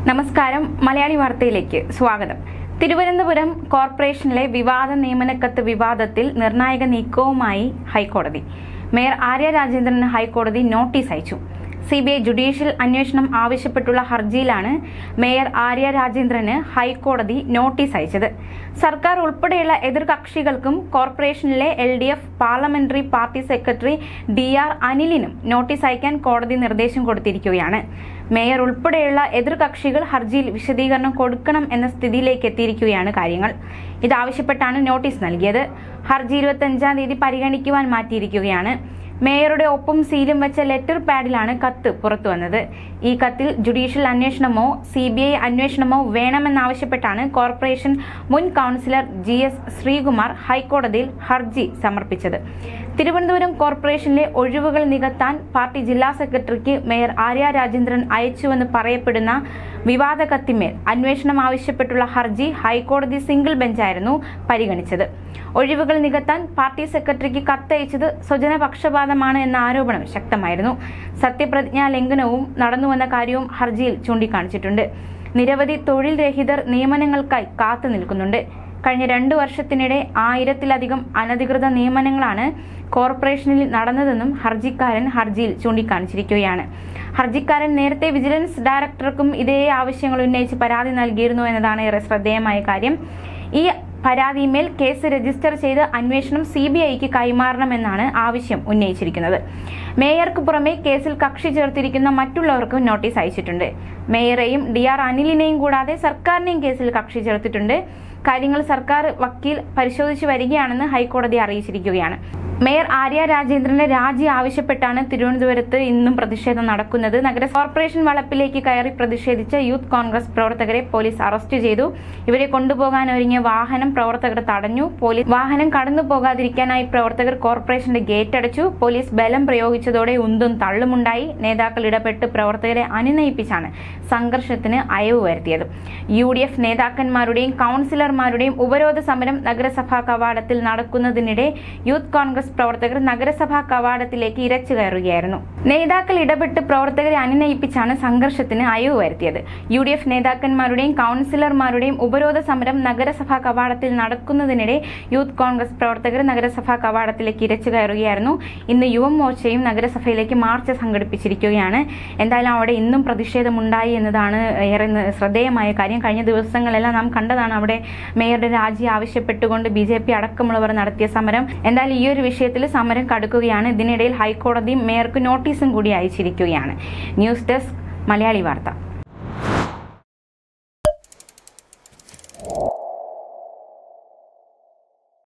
നമസ്കാരം മലയാളി വാർത്തയിലേക്ക് സ്വാഗതം തിരുവനന്തപുരം കോർപ്പറേഷനിലെ വിവാദ നിയമനക്കത്ത് വിവാദത്തിൽ നിർണായക നീക്കവുമായി ഹൈക്കോടതി മേയർ ആര്യ രാജേന്ദ്രന് ഹൈക്കോടതി നോട്ടീസ് അയച്ചു സി ബി ഐ ജുഡീഷ്യൽ അന്വേഷണം ആവശ്യപ്പെട്ടുള്ള ഹർജിയിലാണ് മേയർ ആര്യ രാജേന്ദ്രന് ഹൈക്കോടതി നോട്ടീസ് അയച്ചത് സർക്കാർ ഉൾപ്പെടെയുള്ള എതിർകക്ഷികൾക്കും കോർപ്പറേഷനിലെ L D F parliamentary party secretary D R അനിലിനും നോട്ടീസ് അയക്കാൻ കോടതി നിർദ്ദേശം കൊടുത്തിരിക്കുകയാണ് മേയർ ഉൾപ്പെടെയുള്ള എതിർകക്ഷികൾ ഹർജിയിൽ വിശദീകരണം കൊടുക്കണം എന്ന സ്ഥിതിയിലേക്ക് എത്തിയിരിക്കുകയാണ് കാര്യങ്ങൾ ഇതാവശ്യപ്പെട്ടാണ് നോട്ടീസ് നൽകിയത് ഹർജി ഇരുപത്തഞ്ചാം തീയതി പരിഗണിക്കുവാൻ മാറ്റിയിരിക്കുകയാണ് മേയറുടെ ഒപ്പം സീലും വെച്ച ലെറ്റർ പാഡിലാണ് കത്ത് പുറത്തുവന്നത് ഈ കത്തിൽ ജുഡീഷ്യൽ അന്വേഷണമോ സി ബി ഐ അന്വേഷണമോ വേണമെന്നാവശ്യപ്പെട്ടാണ് കോർപ്പറേഷൻ മുൻ കൗൺസിലർ ജി എസ് ശ്രീകുമാർ ഹൈക്കോടതിയിൽ ഹർജി സമർപ്പിച്ചത് തിരുവനന്തപുരം കോർപ്പറേഷനിലെ ഒഴിവുകൾ നികത്താൻ പാർട്ടി ജില്ലാ സെക്രട്ടറിക്ക് മേയർ ആര്യ രാജേന്ദ്രൻ അയച്ചുവെന്ന് പറയപ്പെടുന്ന വിവാദ കത്തിന്മേൽ അന്വേഷണം ആവശ്യപ്പെട്ടുള്ള ഹർജി ഹൈക്കോടതി സിംഗിൾ ബെഞ്ചായിരുന്നു പരിഗണിച്ചത് ഒഴിവുകൾ നികത്താൻ പാർട്ടി സെക്രട്ടറിക്ക് കത്തയച്ചത് സ്വജനപക്ഷപാതമാണ് എന്ന ആരോപണം ശക്തമായിരുന്നു സത്യപ്രതിജ്ഞാ ലംഘനവും നടന്നുവെന്ന കാര്യവും ഹർജിയിൽ ചൂണ്ടിക്കാണിച്ചിട്ടുണ്ട് നിരവധി തൊഴിൽ രഹിതർ നിയമനങ്ങൾക്കായി കാത്തു നിൽക്കുന്നുണ്ട് കഴിഞ്ഞ രണ്ടു വർഷത്തിനിടെ ആയിരത്തിലധികം അനധികൃത നിയമനങ്ങളാണ് കോർപ്പറേഷനിൽ നടന്നതെന്നും ഹർജിക്കാരൻ ഹർജിയിൽ ചൂണ്ടിക്കാണിച്ചിരിക്കുകയാണ് ഹർജിക്കാരൻ നേരത്തെ വിജിലൻസ് ഡയറക്ടർക്കും ഇതേ ആവശ്യങ്ങൾ ഉന്നയിച്ച് പരാതി നൽകിയിരുന്നു എന്നതാണ് ഏറെ ശ്രദ്ധേയമായ കാര്യം ഈ പരാതിമേൽ കേസ് രജിസ്റ്റർ ചെയ്ത് അന്വേഷണം സി ബി ഐക്ക് കൈമാറണമെന്നാണ് ആവശ്യം ഉന്നയിച്ചിരിക്കുന്നത് മേയർക്ക് പുറമെ കേസിൽ കക്ഷി ചേർത്തിരിക്കുന്ന മറ്റുള്ളവർക്കും നോട്ടീസ് അയച്ചിട്ടുണ്ട് മേയറെയും ഡി ആർ അനിലിനെയും കൂടാതെ സർക്കാരിനെയും കേസിൽ കക്ഷി ചേർത്തിട്ടുണ്ട് കാര്യങ്ങൾ സർക്കാർ വക്കീൽ പരിശോധിച്ചു വരികയാണെന്ന് ഹൈക്കോടതി അറിയിച്ചിരിക്കുകയാണ് മേയർ ആര്യ രാജേന്ദ്രന്റെ രാജി ആവശ്യപ്പെട്ടാണ് തിരുവനന്തപുരത്ത് ഇന്നും പ്രതിഷേധം നടക്കുന്നത് നഗര കോർപ്പറേഷൻ വളപ്പിലേക്ക് കയറി പ്രതിഷേധിച്ച യൂത്ത് കോൺഗ്രസ് പ്രവർത്തകരെ പോലീസ് അറസ്റ്റ് ചെയ്തു ഇവരെ കൊണ്ടുപോകാൻ ഒരുങ്ങിയ വാഹനം പ്രവർത്തകർ തടഞ്ഞു പോലീസ് വാഹനം കടന്നു പോകാതിരിക്കാനായി പ്രവർത്തകർ കോർപ്പറേഷന്റെ ഗേറ്റ് അടച്ചു പോലീസ് ബലം പ്രയോഗിച്ചതോടെ ഉന്തും തള്ളുമുണ്ടായി നേതാക്കൾ ഇടപെട്ട് പ്രവർത്തകരെ അനുനയിപ്പിച്ചാണ് സംഘർഷത്തിന് അയവ് വരുത്തിയത് യു ഡി എഫ് നേതാക്കന്മാരുടെയും കൗൺസിലർമാരുടെയും ഉപരോധ സമരം നഗരസഭാ കവാടത്തിൽ നടക്കുന്നതിനിടെ യൂത്ത് കോൺഗ്രസ് പ്രവർത്തകർ നഗരസഭാ കവാടത്തിലേക്ക് ഇരച്ചു കയറുകയായിരുന്നു നേതാക്കൾ ഇടപെട്ട് പ്രവർത്തകരെ അനുനയിപ്പിച്ചാണ് സംഘർഷത്തിന് അയവ് വരുത്തിയത് യു ഡി എഫ് നേതാക്കന്മാരുടെയും കൗൺസിലർമാരുടെയും ഉപരോധ സമരം നഗരസഭാ കവാടത്തിൽ നടക്കുന്നതിനിടെ യൂത്ത് കോൺഗ്രസ് പ്രവർത്തകർ നഗരസഭാ കവാടത്തിലേക്ക് ഇരച്ചു കയറുകയായിരുന്നു ഇന്ന് യുവമോർച്ചയും നഗരസഭയിലേക്ക് മാർച്ച് സംഘടിപ്പിച്ചിരിക്കുകയാണ് എന്തായാലും അവിടെ ഇന്നും പ്രതിഷേധമുണ്ടായി എന്നതാണ് ഏറെ ന- ശ്രദ്ധേയമായ കാര്യം കഴിഞ്ഞ ദിവസങ്ങളെല്ലാം നാം കണ്ടതാണ് അവിടെ മേയറുടെ രാജി ആവശ്യപ്പെട്ടുകൊണ്ട് ബി ജെ പി അടക്കമുള്ളവർ നടത്തിയ സമരം എന്തായാലും ഈ ഒരു വിഷയത്തിൽ സമരം കടുക്കുകയാണ് ഇതിനിടയിൽ ഹൈക്കോടതി മേയർക്ക് നോട്ടീസും കൂടി അയച്ചിരിക്കുകയാണ് ന്യൂസ് ഡെസ്ക് മലയാളി വാർത്ത